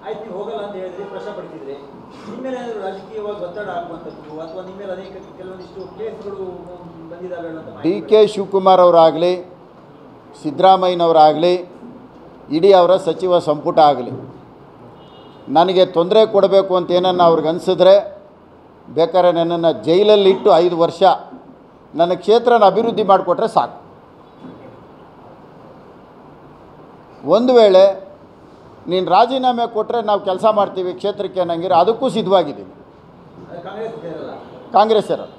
ಆಯ್ತು ನೀವು ಹೋಗಲ್ಲ ಅಂತ ಹೇಳಿದ್ರಿ ಪ್ರಶ್ನೆ ಪಡ್ತಿದ್ರಿ ನಿಮ್ಮ ಮೇಲೆ ಏನಾದ್ರು ರಾಜಕೀಯವಾಗಿ ಒತ್ತಡ ಹಾಕುವಂಥದ್ದು ಅಥವಾ ನಿಮ್ಮ ಮೇಲೆ ಅನೇಕ ಕೆಲವೊಂದಿಷ್ಟು ಕೇಸ್ಗಳು ಬಂದಿದ್ದಾವೆ ಅನ್ನೋ ಡಿ ಕೆ ಶಿವಕುಮಾರ್ ಅವರಾಗಲಿ ಸಿದ್ದರಾಮಯ್ಯನವರಾಗಲಿ ಇಡೀ ಅವರ ಸಚಿವ ಸಂಪುಟ ಆಗಲಿ ನನಗೆ ತೊಂದರೆ ಕೊಡಬೇಕು ಅಂತ ಏನನ್ನು ಅವ್ರಿಗೆ ಅನಿಸಿದ್ರೆ ಬೇಕಾದ್ರೆ ನನ್ನನ್ನು ಜೈಲಲ್ಲಿ ಇಟ್ಟು ಐದು ವರ್ಷ ನನ್ನ ಕ್ಷೇತ್ರನ ಅಭಿವೃದ್ಧಿ ಮಾಡಿಕೊಟ್ರೆ ಸಾಕು ಒಂದು ವೇಳೆ ನೀನು ರಾಜೀನಾಮೆ ಕೊಟ್ಟರೆ ನಾವು ಕೆಲಸ ಮಾಡ್ತೀವಿ ಕ್ಷೇತ್ರಕ್ಕೆ ಅನ್ನಂಗಿದ್ರೆ ಅದಕ್ಕೂ ಸಿದ್ಧವಾಗಿದ್ದೀವಿ ಅದು ಕಾಂಗ್ರೆಸ್ ಸೇರಲ್ಲ ಕಾಂಗ್ರೆಸ್ ಇರೋದು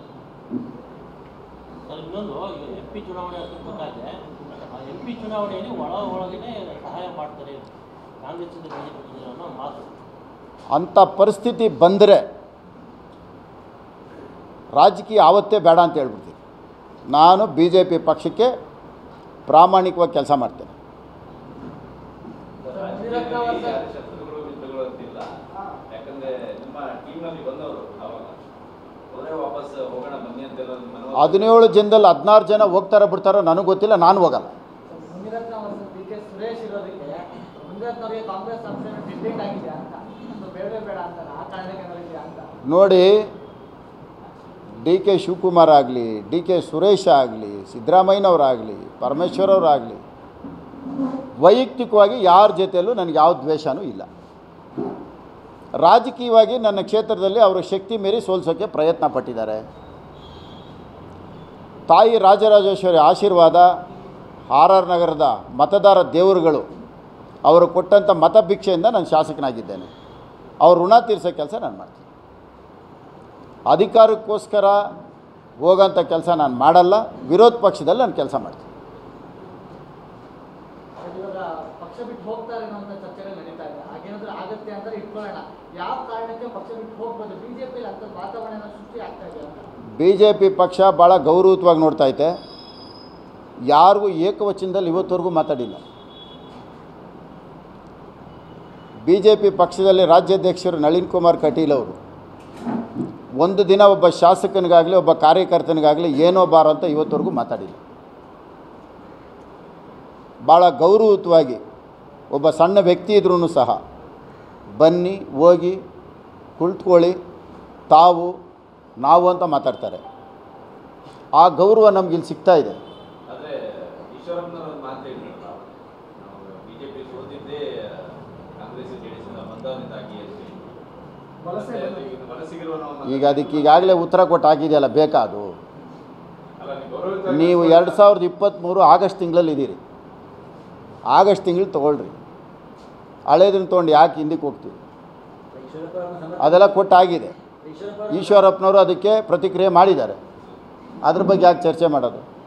ಸರ್ ಇನ್ನೊಂದು ಈಗ ಎಂ ಪಿ ಚುನಾವಣೆ ಅಂತ ಗೊತ್ತಾಗಿದೆ ಆ ಎಂ ಪಿ ಚುನಾವಣೆಯಲ್ಲಿ ಒಳ ಒಳಗೇನೆ ಸಹಾಯ ಮಾಡ್ತಾರೆ ಕಾಂಗ್ರೆಸ್ಸಿಂದ ಬಿಜೆಪಿ ಅನ್ನೋ ಮಾತು ಅಂಥ ಪರಿಸ್ಥಿತಿ ಬಂದರೆ ರಾಜಕೀಯ ಆವತ್ತೇ ಬೇಡ ಅಂತ ಹೇಳ್ಬಿಡ್ತೀನಿ ನಾನು ಬಿ ಜೆ ಪಿ ಪಕ್ಷಕ್ಕೆ ಪ್ರಾಮಾಣಿಕವಾಗಿ ಕೆಲಸ ಮಾಡ್ತೇನೆ ರಾಜಕೀಯದಲ್ಲಿ ಯಾರು ಶತ್ರುಗಳು ಮಿತ್ರಗಳು ಅಂತಿಲ್ಲ ಯಾಕಂದ್ರೆ ನಿಮ್ಮ ಟೀಮ್ನಲ್ಲಿ ಬಂದವರು ಅವಾಗ ಅವರೇ ವಾಪಸ್ ಹೋಗೋಣ ಬನ್ನಿ ಅಂತೆಲ್ಲ ಮನವೊಲಿಸಿ- ಹದಿನೇಳು ಜನದಲ್ಲಿ ಹದಿನಾರು ಜನ ಹೋಗ್ತಾರೋ ಬಿಡ್ತಾರೋ ನನಗೆ ಗೊತ್ತಿಲ್ಲ ನಾನು ಹೋಗಲ್ಲ ಮುನಿರತ್ನ ಮತ್ತು ಡಿ ಕೆ ಸುರೇಶ್ ಇರೋದಕ್ಕೆ ಮುನಿರತ್ನವರಿಗೆ ಕಾಂಗ್ರೆಸ್ ಪಕ್ಷ ಡಿಸೈಡ್ ಆಗಿದೆ ಅಂತ ಅದು ಬೇಡವೇ ಬೇಡ ಅಂತಾರೆ ಆ ಕಾರಣಕ್ಕೆ ಏನಾದ್ರು ಇದೆಯಾ ಅಂತ ನೋಡಿ ಡಿ ಕೆ ಶಿವಕುಮಾರ್ ಆಗಲಿ ಡಿ ಕೆ ಸುರೇಶ್ ಆಗಲಿ ಸಿದ್ದರಾಮಯ್ಯನವರಾಗಲಿ ಪರಮೇಶ್ವರವರಾಗಲಿ ವೈಯಕ್ತಿಕವಾಗಿ ಯಾರ ಜೊತೆಯಲ್ಲೂ ನನಗೆ ಯಾವ ದ್ವೇಷನೂ ಇಲ್ಲ ರಾಜಕೀಯವಾಗಿ ನನ್ನ ಕ್ಷೇತ್ರದಲ್ಲಿ ಅವರು ಶಕ್ತಿ ಮೀರಿ ಸೋಲ್ಸೋಕ್ಕೆ ಪ್ರಯತ್ನ ಪಟ್ಟಿದ್ದಾರೆ ತಾಯಿ ರಾಜರಾಜೇಶ್ವರಿ ಆಶೀರ್ವಾದ ಆರ್ ಆರ್ ನಗರದ ಮತದಾರ ದೇವರುಗಳು ಅವರು ಕೊಟ್ಟಂಥ ಮತಭಿಕ್ಷೆಯಿಂದ ನಾನು ಶಾಸಕನಾಗಿದ್ದೇನೆ ಅವ್ರ ಋಣ ತೀರಿಸೋ ಕೆಲಸ ನಾನು ಮಾಡ್ತೀನಿ ಅಧಿಕಾರಕ್ಕೋಸ್ಕರ ಹೋಗೋಂಥ ಕೆಲಸ ನಾನು ಮಾಡಲ್ಲ ವಿರೋಧ ಪಕ್ಷದಲ್ಲಿ ನಾನು ಕೆಲಸ ಮಾಡ್ತೀನಿ ಬಟ್ ಇವಾಗ ಪಕ್ಷ ಬಿಟ್ಟು ಹೋಗ್ತಾರೆ ಅನ್ನೋ ಚರ್ಚೆಗಳು ನಡೀತಾ ಇದೆ ಹಾಗೇನಾದ್ರೂ ಆಗತ್ತೆ ಅಂತ ಇಟ್ಕೊಳ್ಳೋಣ ಯಾವ ಕಾರಣಕ್ಕೆ ಪಕ್ಷ ಬಿಟ್ಟು ಹೋಗ್ಬೋದು ಬಿಜೆಪಿ ಅಂತ ವಾತಾವರಣ ಸೃಷ್ಟಿ ಆಗ್ತಾ ಇದೆ ಅಂತ ಬಿ ಜೆ ಪಿ ಪಕ್ಷ ಭಾಳ ಗೌರವಯುತವಾಗಿ ನೋಡ್ತಾ ಐತೆ ಯಾರಿಗೂ ಏಕವಚನದಲ್ಲಿ ಇವತ್ತವರೆಗೂ ಮಾತಾಡಿಲ್ಲ ಬಿ ಜೆ ಪಿ ಪಕ್ಷದಲ್ಲಿ ರಾಜ್ಯಾಧ್ಯಕ್ಷರು ನಳಿನ್ ಕುಮಾರ್ ಕಟೀಲ್ ಅವರು ಒಂದು ದಿನ ಒಬ್ಬ ಶಾಸಕನಿಗಾಗಲಿ ಒಬ್ಬ ಕಾರ್ಯಕರ್ತನಿಗಾಗಲಿ ಏನೋ ಬಾರೋ ಅಂತ ಇವತ್ತವರೆಗೂ ಮಾತಾಡಿಲ್ಲ ಭಾಳ ಗೌರವಯುತವಾಗಿ ಒಬ್ಬ ಸಣ್ಣ ವ್ಯಕ್ತಿ ಇದ್ರೂ ಸಹ ಬನ್ನಿ ಹೋಗಿ ಕುಳಿತುಕೊಳ್ಳಿ ತಾವು ನಾವು ಅಂತ ಮಾತಾಡ್ತಾರೆ ಆ ಗೌರವ ನಮ್ಗೆ ಇಲ್ಲಿ ಸಿಗ್ತಾ ಇದೆ ಆದ್ರೆ ಈಶ್ವರಪ್ಪನವ್ರ ಒಂದು ಮಾತು ಹೇಳಿದ್ರಲ್ಲ ನಾವು ಬಿಜೆಪಿ ಸೋತಿದ್ದೇ ಕಾಂಗ್ರೆಸ್ ಜೆಡಿಎಸ್ ಬಂದವನಿಂದಾಗಿ ಅಂತ ಹೇಳಿ. ವಲಸೆ ಮತ್ತೆ ಬಂದ- ಈಗ ವಲಸಿಗರು ನಾವು ಈಗ ಅದಕ್ಕೆ ಈಗಾಗಲೇ ಉತ್ತರ ಕೊಟ್ಟು ಆಗಿದೆಯಲ್ಲ ಬೇಕಾ ಅದು ಅಲ್ಲ ನೀವು ಗೌರವಿತ ನೀವು ಎರಡು ಸಾವಿರದ ಇಪ್ಪತ್ತ್ಮೂರು ಆಗಸ್ಟ್ ತಿಂಗಳಲ್ಲಿ ಇದ್ದೀರಿ ಆಗಸ್ಟ್ ತಿಂಗಳು ತೊಗೊಳ್ರಿ ಹಳೇದನ್ನ ತೊಗೊಂಡು ಯಾಕೆ ಹಿಂದಕ್ಕೆ ಹೋಗ್ತೀವಿ ಈಶ್ವರಪ್ಪ ಅವ್ರನ್ನ ಸಮರ್ಥನೆ- ಅದೆಲ್ಲ ಕೊಟ್ಟಾಗಿದೆ ಈಶ್ವರಪ್ಪ ಅವ್ರನ್ನ ಈಶ್ವರಪ್ಪನವರು ಅದಕ್ಕೆ ಪ್ರತಿಕ್ರಿಯೆ ಮಾಡಿದ್ದಾರೆ ಅದ್ರ ಬಗ್ಗೆ ಯಾಕೆ ಚರ್ಚೆ ಮಾಡೋದು